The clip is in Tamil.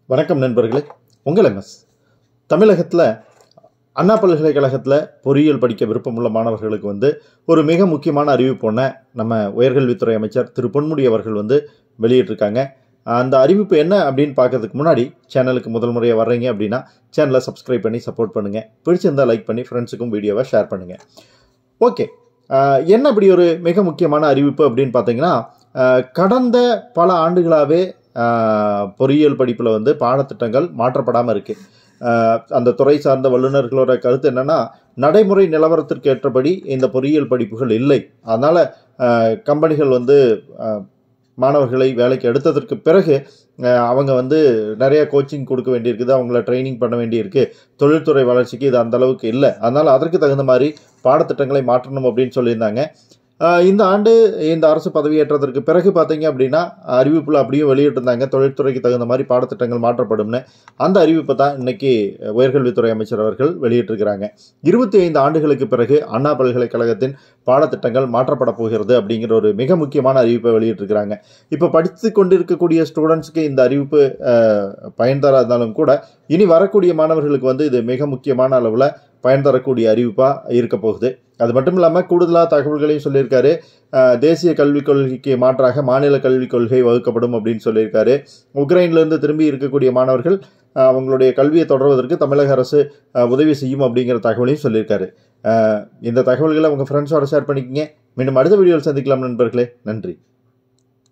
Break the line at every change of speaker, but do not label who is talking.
வணக்கம் நண்பர்களே உங்கள் எம்எஸ் தமிழகத்தில் அண்ணா பல்கலைக்கழகத்தில் பொறியியல் படிக்க விருப்பமுள்ள மாணவர்களுக்கு வந்து ஒரு மிக முக்கியமான அறிவிப்பு ஒன்றை நம்ம உயர்கல்வித்துறை அமைச்சர் திரு பொன்முடி அவர்கள் வந்து வெளியிட்டிருக்காங்க அந்த அறிவிப்பு என்ன அப்படின்னு பார்க்கறதுக்கு முன்னாடி சேனலுக்கு முதல் முறையாக வர்றீங்க அப்படின்னா சேனலை சப்ஸ்கிரைப் பண்ணி சப்போர்ட் பண்ணுங்கள் பிடிச்சிருந்தா லைக் பண்ணி ஃப்ரெண்ட்ஸுக்கும் வீடியோவை ஷேர் பண்ணுங்கள் ஓகே ஆஹ் என்ன அப்படி ஒரு மிக முக்கியமான அறிவிப்பு அப்படின்னு பார்த்தீங்கன்னா ஆஹ் கடந்த பல ஆண்டுகளாகவே பொறியியல் படிப்பில் வந்து பாடத்திட்டங்கள் மாற்றப்படாமல் இருக்குது அந்த துறை சார்ந்த வல்லுநர்களோட கருத்து என்னென்னா நடைமுறை நிலவரத்திற்கு ஏற்றபடி இந்த பொறியியல் படிப்புகள் இல்லை அதனால் கம்பெனிகள் வந்து ஆஹ் மாணவர்களை வேலைக்கு எடுத்ததற்கு பிறகு அஹ் அவங்க வந்து நிறைய கோச்சிங் கொடுக்க வேண்டியிருக்குது அவங்கள ட்ரைனிங் பண்ண வேண்டியிருக்கு தொழில்துறை வளர்ச்சிக்கு இது அந்த அளவுக்கு இல்லை அதனால் அதற்கு தகுந்த மாதிரி பாடத்திட்டங்களை மாற்றணும் அப்படின்னு சொல்லியிருந்தாங்க அஹ் இந்த ஆண்டு இந்த அரசு பதவியேற்றதற்கு பிறகு பார்த்தீங்க அப்படின்னா அறிவிப்பில் அப்படியும் வெளியிட்டிருந்தாங்க தொழில்துறைக்கு தகுந்த மாதிரி பாடத்திட்டங்கள் மாற்றப்படும்னு அந்த அறிவிப்பை தான் இன்னைக்கு உயர்கல்வித்துறை அமைச்சர் அவர்கள் வெளியிட்டிருக்கிறாங்க இருபத்தி ஐந்து ஆண்டுகளுக்கு பிறகு அண்ணா பல்கலைக்கழகத்தின் பாடத்திட்டங்கள் மாற்றப்பட போகிறது அப்படிங்கிற ஒரு மிக முக்கியமான அறிவிப்பை வெளியிட்டிருக்கிறாங்க இப்போ படித்து கொண்டிருக்கக்கூடிய ஸ்டூடெண்ட்ஸ்க்கு இந்த அறிவிப்பு அஹ், பயன் தராதாலும் கூட இனி வரக்கூடிய மாணவர்களுக்கு வந்து இது மிக முக்கியமான அளவில் பயன் தரக்கூடிய அறிவிப்பாக இருக்க போகுது அது மட்டும் இல்லாமல் கூடுதலாக தகவல்களையும் சொல்லியிருக்காரு அஹ், தேசிய கல்விக் கொள்கைக்கு மாற்றாக மாநில கல்விக் கொள்கை வகுக்கப்படும் அப்படின்னு சொல்லியிருக்காரு உக்ரைன்லேருந்து திரும்பி இருக்கக்கூடிய மாணவர்கள் அஹ், அவங்களுடைய கல்வியை தொடர்வதற்கு தமிழக அரசு அஹ், உதவி செய்யும் அப்படிங்கிற தகவலையும் சொல்லியிருக்காரு அஹ், இந்த தகவல்களை உங்கள் ஃப்ரெண்ட்ஸோட ஷேர் பண்ணிக்கங்க மீண்டும் அடுத்த வீடியோவில் சந்திக்கலாம் நண்பர்களே நன்றி